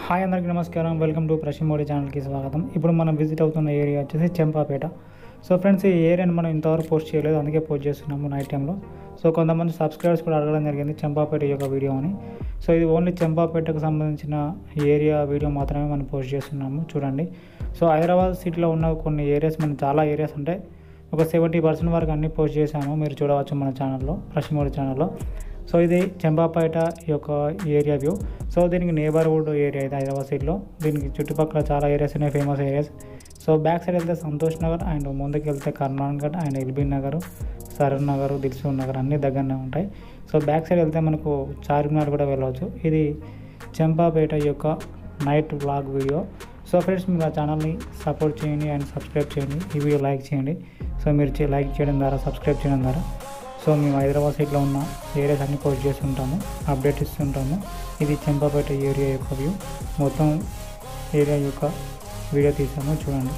hi అందరికీ నమస్కారం welcome to ప్రశ్నమోడి ఛానల్కి స్వాగతం ఇప్పుడు మనం విజిట్ అవుతున్న ఏరియా వచ్చేసి చెంపాపేట సో ఫ్రెండ్స్ ఈ ఏరియాని మనం ఇంతవరకు పోస్ట్ చేయలేదు అందుకే పోస్ట్ చేస్తున్నాము నైట్ టైంలో సో కొంతమంది సబ్స్క్రైబర్స్ కూడా అడగడం జరిగింది చెంపాపేట యొక్క వీడియో అని సో ఇది ఓన్లీ చెంపాపేటకు సంబంధించిన ఏరియా వీడియో మాత్రమే మనం పోస్ట్ చేస్తున్నాము చూడండి సో హైదరాబాద్ సిటీలో ఉన్న కొన్ని ఏరియాస్ మనం చాలా ఏరియాస్ ఉంటాయి ఒక సెవెంటీ పర్సెంట్ వరకు అన్ని పోస్ట్ చేశాము మీరు చూడవచ్చు మన ఛానల్లో ప్రశ్నమోడి ఛానల్లో సో ఇది చెంపాపేట యొక్క ఏరియా వ్యూ సో దీనికి నేబర్హుడ్ ఏరియా ఇది హైదరాబాద్ సిటీలో దీనికి చుట్టుపక్కల చాలా ఏరియాస్ ఉన్నాయి famous areas so back side వెళ్తే సంతోష్ నగర్ అండ్ ముందుకు వెళ్తే Karmanghat and LB Nagar Saroor Nagar Dilsukh Nagar అన్నీ దగ్గరనే ఉంటాయి సో బ్యాక్ సైడ్ వెళ్తే మనకు చార్మినార్ కూడా వెళ్ళవచ్చు ఇది చెంపాపేట యొక్క night vlog video so friends మీరు ఆ ఛానల్ని సపోర్ట్ చేయండి అండ్ సబ్స్క్రైబ్ చేయండి ఈ వీడియో లైక్ చేయండి సో మీరు చే- లైక్ చేయడం ద్వారా సబ్స్క్రైబ్ చేయడం ద్వారా సో మేము హైదరాబాద్ సైడ్లో ఉన్న ఏరియాస్ అన్ని పోస్ట్ చేస్తుంటాము అప్డేట్ ఇస్తుంటాము ఇది చెంపాపేట ఏరియా యొక్క వ్యూ మొత్తం ఏరియా యొక్క వీడియో తీసాము చూడండి